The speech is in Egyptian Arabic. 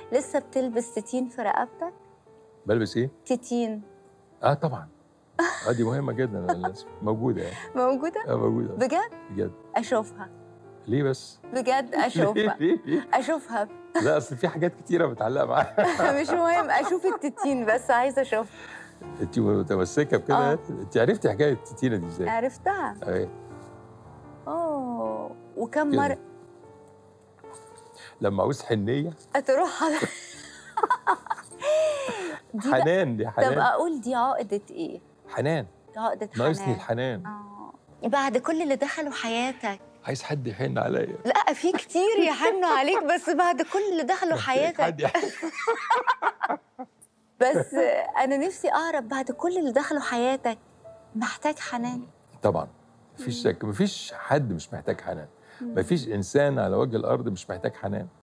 لسه بتلبس تتين في رقبتك بلبس ايه؟ تتين اه طبعا اه دي مهمه جدا أنا لازم- موجوده يعني موجوده اه موجوده بجد بجد اشوفها ليه بس؟ بجد ليه اشوفها ليه ليه؟ اشوفها لا اصل في حاجات كتيره متعلقه معايا مش مهم اشوف التتين بس عايزه اشوف انت متمسكه بكده آه. انت عرفتي حكايه التتينه دي ازاي؟ عرفتها ايه اوه وكم كده. مره لما عاوز حنيه تروح دي بقى- حنان دي طب حنان اقول دي عقده ايه حنان عقده ناقصني حنان الحنان اه بعد كل اللي دخلوا حياتك عايز حد يحن عليا لا في كتير يحنوا عليك بس بعد كل اللي دخلوا حياتك حد يحن بس انا نفسي اعرف بعد كل اللي دخلوا حياتك محتاج حنان طبعا مفيش شك مفيش حد مش محتاج حنان مفيش انسان على وجه الارض مش محتاج حنان